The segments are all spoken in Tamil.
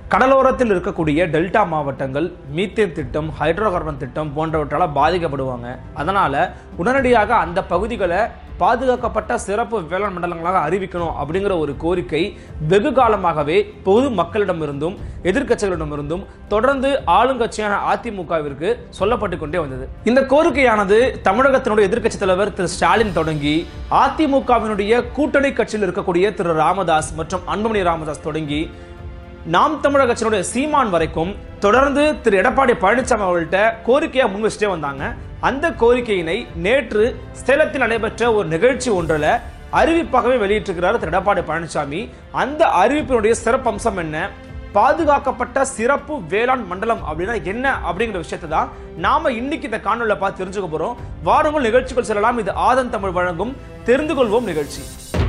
கடலோரத்தில் இருக்கக்கூடிய டெல்டா மாவட்டங்கள் மீத்தேன் திட்டம் ஹைட்ரோ கார்பன் திட்டம் போன்றவற்றால் பாதிக்கப்படுவாங்க அதனால உடனடியாக அந்த பகுதிகளை பாதுகாக்கப்பட்ட சிறப்பு வேளாண் மண்டலங்களாக அறிவிக்கணும் அப்படிங்கிற ஒரு கோரிக்கை வெகு காலமாகவே பொது மக்களிடமிருந்தும் எதிர்க்கட்சிகளிடமிருந்தும் தொடர்ந்து ஆளுங்கட்சியான அதிமுகவிற்கு சொல்லப்பட்டு கொண்டே வந்தது இந்த கோரிக்கையானது தமிழகத்தினுடைய எதிர்க்கட்சி தலைவர் திரு ஸ்டாலின் தொடங்கி அதிமுகவினுடைய கூட்டணி கட்சியில் இருக்கக்கூடிய திரு ராமதாஸ் மற்றும் அன்புமணி ராமதாஸ் தொடங்கி நாம் தமிழக கட்சியினுடைய சீமான் வரைக்கும் தொடர்ந்து திரு எடப்பாடி பழனிசாமி அவர்கள்ட்ட கோரிக்கையா முன் வச்சுட்டே வந்தாங்க அந்த கோரிக்கையினை நேற்று சேலத்தில் நடைபெற்ற ஒரு நிகழ்ச்சி ஒன்றில் அறிவிப்பாகவே வெளியிட்டிருக்கிறார் திரு எடப்பாடி பழனிசாமி அந்த அறிவிப்பினுடைய சிறப்பம்சம் என்ன பாதுகாக்கப்பட்ட சிறப்பு வேளாண் மண்டலம் அப்படின்னா என்ன அப்படிங்கிற விஷயத்தை தான் நாம இன்னைக்கு இந்த காணொலியில பார்த்து தெரிஞ்சுக்க போறோம் வாருங்கள் நிகழ்ச்சிகள் செல்லலாம் இது ஆதன் தமிழ் வழங்கும் தெரிந்து கொள்வோம் நிகழ்ச்சி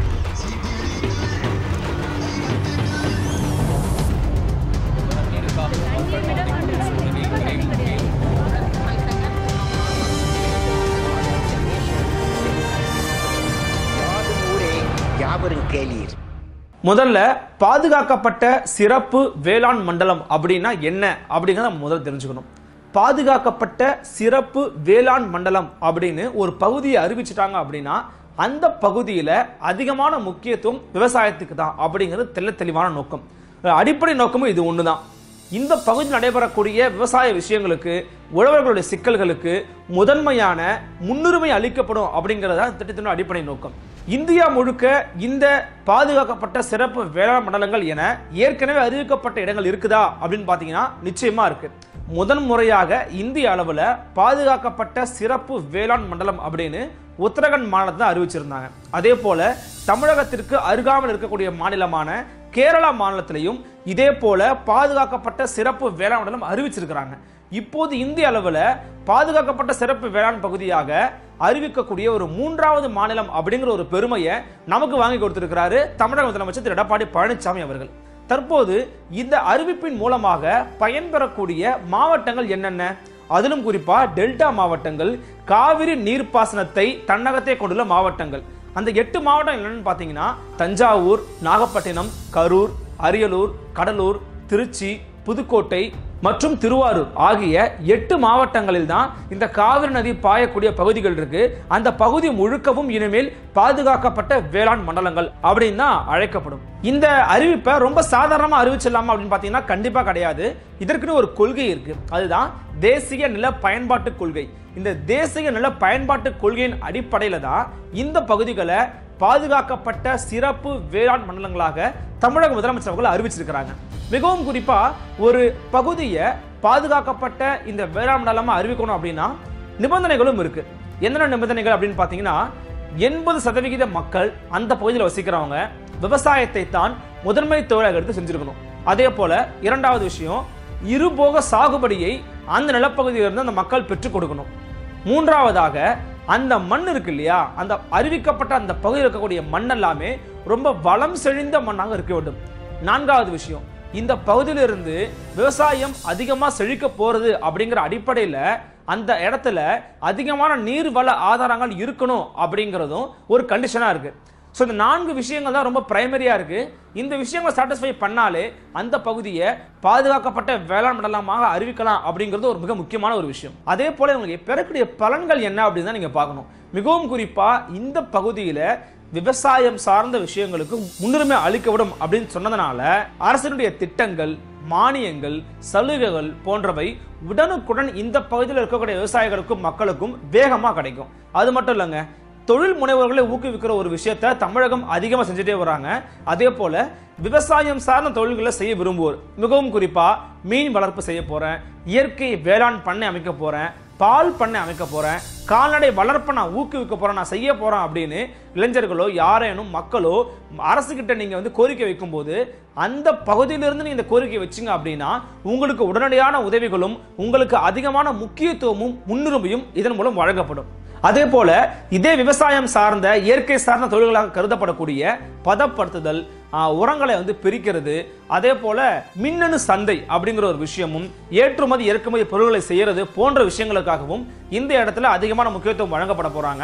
யாதும் ஊரே யாவரும் கேளீர் முதல்ல பாதுகாக்கப்பட்ட சிறப்பு வேளாண் மண்டலம் அப்படின்னா என்ன அப்படிங்கிறத நம்ம முதல்ல தெரிஞ்சுக்கணும் பாதுகாக்கப்பட்ட சிறப்பு வேளாண் மண்டலம் அப்படின்னு ஒரு பகுதியை அறிவிச்சிட்டாங்க அப்படின்னா அந்த பகுதியில் அதிகமான முக்கியத்துவம் விவசாயத்துக்கு தான் அப்படிங்கிறது தெள்ள தெளிவான நோக்கம் அடிப்படை நோக்கமும் இது ஒன்று தான் இந்த பகுதியில் நடைபெறக்கூடிய விவசாய விஷயங்களுக்கு உழவர்களுடைய சிக்கல்களுக்கு முதன்மையான முன்னுரிமை அளிக்கப்படும் அப்படிங்கிறது தான் திட்டத்தின் அடிப்படை நோக்கம் இந்தியா முழுக்க இந்த பாதுகாக்கப்பட்ட சிறப்பு வேளாண் மண்டலங்கள் என ஏற்கனவே அறிவிக்கப்பட்ட இடங்கள் இருக்குதா அப்படின்னு பார்த்தீங்கன்னா நிச்சயமா இருக்கு முதன் முறையாக இந்திய அளவில் பாதுகாக்கப்பட்ட சிறப்பு வேளாண் மண்டலம் அப்படின்னு உத்தரகண்ட் மாநிலத்தை தான் அறிவிச்சிருந்தாங்க அதே போல தமிழகத்திற்கு அருகாமல் இருக்கக்கூடிய மாநிலமான கேரளா மாநிலத்திலையும் இதே போல பாதுகாக்கப்பட்ட சிறப்பு வேளாண் மண்டலம் அறிவிச்சிருக்கிறாங்க இப்போது இந்திய அளவில் பாதுகாக்கப்பட்ட சிறப்பு வேளாண் பகுதியாக அறிவிக்கக்கூடிய ஒரு மூன்றாவது மாநிலம் அப்படிங்கிற ஒரு பெருமையை நமக்கு வாங்கி கொடுத்திருக்கிறாரு தமிழக முதலமைச்சர் திரு எடப்பாடி பழனிசாமி அவர்கள் தற்போது இந்த அறிவிப்பின் மூலமாக பயன்பெறக்கூடிய மாவட்டங்கள் என்னென்ன அதிலும் குறிப்பா டெல்டா மாவட்டங்கள் காவிரி நீர்ப்பாசனத்தை தன்னகத்தே கொண்டுள்ள மாவட்டங்கள் அந்த எட்டு மாவட்டம் என்னன்னு பார்த்தீங்கன்னா தஞ்சாவூர் நாகப்பட்டினம் கரூர் அரியலூர் கடலூர் திருச்சி புதுக்கோட்டை மற்றும் திருவாரூர் ஆகிய எட்டு மாவட்டங்களில் தான் இந்த காவிரி நதி பாயக்கூடிய பகுதிகள் இருக்கு அந்த பகுதி முழுக்கவும் இனிமேல் பாதுகாக்கப்பட்ட வேளாண் மண்டலங்கள் அப்படின்னு தான் அழைக்கப்படும் இந்த அறிவிப்பை ரொம்ப சாதாரணமா அறிவிச்சிடலாமா அப்படின்னு பார்த்தீங்கன்னா கண்டிப்பா கிடையாது இதற்குன்னு ஒரு கொள்கை இருக்கு அதுதான் தேசிய நில பயன்பாட்டு கொள்கை இந்த தேசிய நில பயன்பாட்டு கொள்கையின் அடிப்படையில தான் இந்த பகுதிகளை பாதுகாக்கப்பட்ட சிறப்பு வேளாண் மண்டலங்களாக தமிழக முதலமைச்சர் அவர்கள் அறிவிச்சிருக்கிறாங்க மிகவும் குறிப்பா ஒரு பகுதியை பாதுகாக்கப்பட்ட இந்த வேளாண் மண்டலமா அறிவிக்கணும் அப்படின்னா நிபந்தனைகளும் இருக்கு என்னென்ன நிபந்தனைகள் அப்படின்னு பார்த்தீங்கன்னா எண்பது சதவிகித மக்கள் அந்த பகுதியில் வசிக்கிறவங்க விவசாயத்தை தான் முதன்மை தொழிலாக எடுத்து செஞ்சிருக்கணும் அதே போல இரண்டாவது விஷயம் இருபோக சாகுபடியை அந்த நிலப்பகுதியிலிருந்து அந்த மக்கள் பெற்றுக் கொடுக்கணும் மூன்றாவதாக அந்த மண் இருக்கு இல்லையா அந்த அறிவிக்கப்பட்ட அந்த பகுதியில் இருக்கக்கூடிய மண் எல்லாமே ரொம்ப வளம் செழிந்த மண்ணாக இருக்க வேண்டும் நான்காவது விஷயம் இந்த பகுதியிலிருந்து விவசாயம் அதிகமா செழிக்க போறது அப்படிங்கிற அடிப்படையில அந்த இடத்துல அதிகமான நீர் வள ஆதாரங்கள் இருக்கணும் அப்படிங்கிறதும் ஒரு கண்டிஷனா இருக்கு ஸோ இந்த நான்கு விஷயங்கள் தான் ரொம்ப பிரைமரியா இருக்கு இந்த விஷயங்களை சாட்டிஸ்ஃபை பண்ணாலே அந்த பகுதியை பாதுகாக்கப்பட்ட வேளாண் மண்டலமாக அறிவிக்கலாம் அப்படிங்கிறது ஒரு மிக முக்கியமான ஒரு விஷயம் அதே போல இவங்களுக்கு பெறக்கூடிய பலன்கள் என்ன அப்படின்னு தான் நீங்க பார்க்கணும் மிகவும் குறிப்பா இந்த பகுதியில விவசாயம் சார்ந்த விஷயங்களுக்கு முன்னுரிமை அளிக்கப்படும் அப்படின்னு சொன்னதுனால அரசினுடைய திட்டங்கள் மானியங்கள் சலுகைகள் போன்றவை உடனுக்குடன் இந்த பகுதியில் இருக்கக்கூடிய விவசாயிகளுக்கும் மக்களுக்கும் வேகமாக கிடைக்கும் அது மட்டும் இல்லைங்க தொழில் முனைவோர்களை ஊக்குவிக்கிற ஒரு விஷயத்த தமிழகம் அதிகமாக செஞ்சுட்டே வராங்க அதே போல விவசாயம் சார்ந்த தொழில்களை செய்ய விரும்புவோர் மிகவும் குறிப்பா மீன் வளர்ப்பு செய்ய போறேன் இயற்கை வேளாண் பண்ணை அமைக்க போறேன் பால் பண்ணை அமைக்க போறேன் கால்நடை வளர்ப்பை நான் ஊக்குவிக்க போறேன் நான் செய்ய போறேன் அப்படின்னு இளைஞர்களோ யாரேனும் மக்களோ அரசு கிட்ட நீங்க வந்து கோரிக்கை வைக்கும்போது அந்த பகுதியிலிருந்து நீங்க இந்த கோரிக்கை வச்சீங்க அப்படின்னா உங்களுக்கு உடனடியான உதவிகளும் உங்களுக்கு அதிகமான முக்கியத்துவமும் முன்னுரிமையும் இதன் மூலம் வழங்கப்படும் அதே போல இதே விவசாயம் சார்ந்த இயற்கை சார்ந்த தொழில்களாக கருதப்படக்கூடிய பதப்படுத்துதல் ஆஹ், உரங்களை வந்து பிரிக்கிறது அதே போல மின்னணு சந்தை அப்படிங்கிற ஒரு விஷயமும் ஏற்றுமதி இறக்குமதி பொருட்களை செய்யறது போன்ற விஷயங்களுக்காகவும் இந்த இடத்துல அதிகமான முக்கியத்துவம் வழங்கப்பட போறாங்க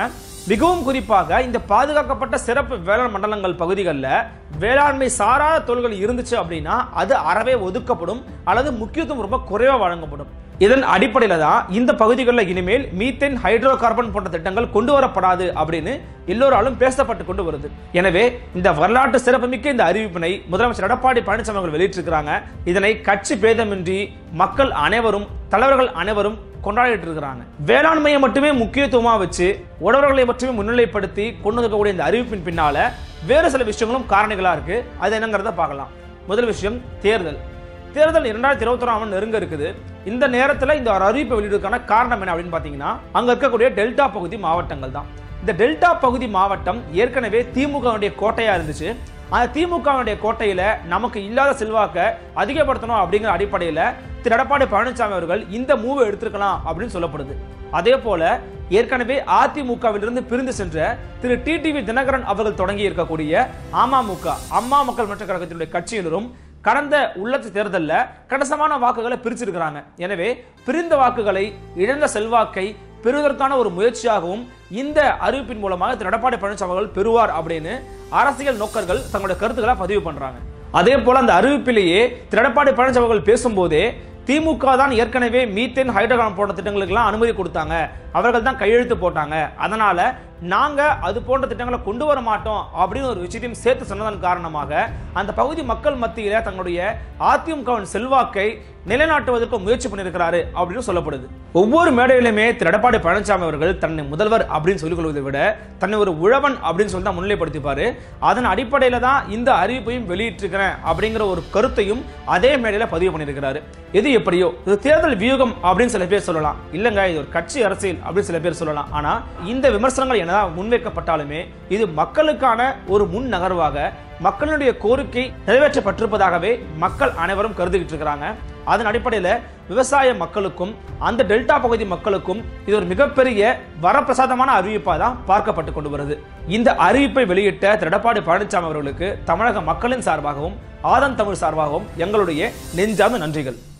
மிகவும் குறிப்பாக இந்த பாதுகாக்கப்பட்ட சிறப்பு வேளாண் மண்டலங்கள் பகுதிகளில் வேளாண்மை சாராத தொழில்கள் இருந்துச்சு அப்படின்னா அது அறவே ஒதுக்கப்படும் அல்லது முக்கியத்துவம் ரொம்ப குறைவாக வழங்கப்படும் இதன் அடிப்படையில் தான் இந்த பகுதிகளில் இனிமேல் மீத்தேன் ஹைட்ரோ கார்பன் போன்ற திட்டங்கள் கொண்டு வரப்படாது அப்படின்னு எல்லோராலும் பேசப்பட்டு கொண்டு வருது எனவே இந்த வரலாற்று சிறப்புமிக்க இந்த அறிவிப்பினை முதலமைச்சர் எடப்பாடி பழனிசாமி அவர்கள் வெளியிட்டிருக்கிறாங்க இதனை கட்சி பேதமின்றி மக்கள் அனைவரும் தலைவர்கள் அனைவரும் கொண்டாடிட்டு இருக்கிறாங்க வேளாண்மையை மட்டுமே முக்கியத்துவமா வச்சு உழவர்களை மட்டுமே முன்னிலைப்படுத்தி கொண்டு இருக்கக்கூடிய இந்த அறிவிப்பின் பின்னால வேறு சில விஷயங்களும் காரணிகளா இருக்கு அது என்னங்கிறத பார்க்கலாம் முதல் விஷயம் தேர்தல் தேர்தல் இரண்டாயிரத்தி இருபத்தி ஆண்டு நெருங்க இருக்குது இந்த நேரத்தில் இந்த ஒரு அறிவிப்பை வெளியிடுவதற்கான காரணம் என்ன அப்படின்னு பார்த்தீங்கன்னா அங்க இருக்கக்கூடிய டெல்டா பகுதி மாவட்டங்கள் தான் இந்த டெல்டா பகுதி மாவட்டம் ஏற்கனவே திமுகவுடைய கோட்டையா இருந்துச்சு அந்த திமுகவுடைய கோட்டையில நமக்கு இல்லாத செல்வாக்க அதிகப்படுத்தணும் அப்படிங்கிற அடிப்படையில் திரு எடப்பாடி பழனிசாமி அவர்கள் இந்த மூவை எடுத்திருக்கலாம் அப்படின்னு சொல்லப்படுது அதே போல ஏற்கனவே அதிமுகவிலிருந்து பிரிந்து சென்ற திரு டிடிவி தினகரன் அவர்கள் தொடங்கி இருக்கக்கூடிய அமமுக அம்மா மக்கள் முன்னேற்ற கழகத்தினுடைய கட்சியினரும் கடந்த உள்ளத்து தேர்தலில் கணிசமான வாக்குகளை பிரிச்சிருக்கிறாங்க எனவே பிரிந்த வாக்குகளை இழந்த செல்வாக்கை பெறுவதற்கான ஒரு முயற்சியாகவும் இந்த அறிவிப்பின் மூலமாக திரு எடப்பாடி பழனிசாமி அவர்கள் பெறுவார் அப்படின்னு அரசியல் நோக்கர்கள் தங்களுடைய கருத்துக்களை பதிவு பண்றாங்க அதே போல அந்த அறிவிப்பிலேயே திரு எடப்பாடி பழனிசாமி அவர்கள் பேசும்போதே திமுக தான் ஏற்கனவே மீத்தேன் ஹைட்ரோகான் போன்ற திட்டங்களுக்கெல்லாம் அனுமதி கொடுத்தாங்க அவர்கள் தான் கையெழுத்து போட்டாங்க அதனால நாங்க அது போன்ற திட்டங்களை கொண்டு வர மாட்டோம் அப்படின்னு ஒரு விஷயத்தையும் சேர்த்து சொன்னதன் காரணமாக அந்த பகுதி மக்கள் மத்தியில தங்களுடைய அதிமுகவின் செல்வாக்கை நிலைநாட்டுவதற்கு முயற்சி பண்ணியிருக்கிறாரு அப்படின்னு சொல்லப்படுது ஒவ்வொரு மேடையிலுமே திரு எடப்பாடி பழனிசாமி அவர்கள் தன்னை முதல்வர் அப்படின்னு சொல்லிக் கொள்வதை விட தன்னை ஒரு உழவன் அப்படின்னு சொல்லி தான் முன்னிலைப்படுத்திப்பாரு அதன் அடிப்படையில தான் இந்த அறிவிப்பையும் வெளியிட்டிருக்கிறேன் அப்படிங்கிற ஒரு கருத்தையும் அதே மேடையில பதிவு பண்ணியிருக்கிறாரு எது எப்படியோ இது தேர்தல் வியூகம் அப்படின்னு சில பேர் சொல்லலாம் இல்லங்க இது ஒரு கட்சி அரசியல் அப்படின்னு சில பேர் சொல்லலாம் ஆனா இந்த விமர்சனங்கள் என்னதான் முன்வைக்கப்பட்டாலுமே இது மக்களுக்கான ஒரு முன் நகர்வாக மக்களுடைய கோரிக்கை நிறைவேற்றப்பட்டிருப்பதாகவே மக்கள் அனைவரும் கருதிக்கிட்டு இருக்கிறாங்க அதன் அடிப்படையில் விவசாய மக்களுக்கும் அந்த டெல்டா பகுதி மக்களுக்கும் இது ஒரு மிகப்பெரிய வரப்பிரசாதமான அறிவிப்பாக தான் பார்க்கப்பட்டு கொண்டு வருது இந்த அறிவிப்பை வெளியிட்ட திரு எடப்பாடி பழனிசாமி அவர்களுக்கு தமிழக மக்களின் சார்பாகவும் ஆதன் தமிழ் சார்பாகவும் எங்களுடைய நெஞ்சார்ந்த நன்றிகள்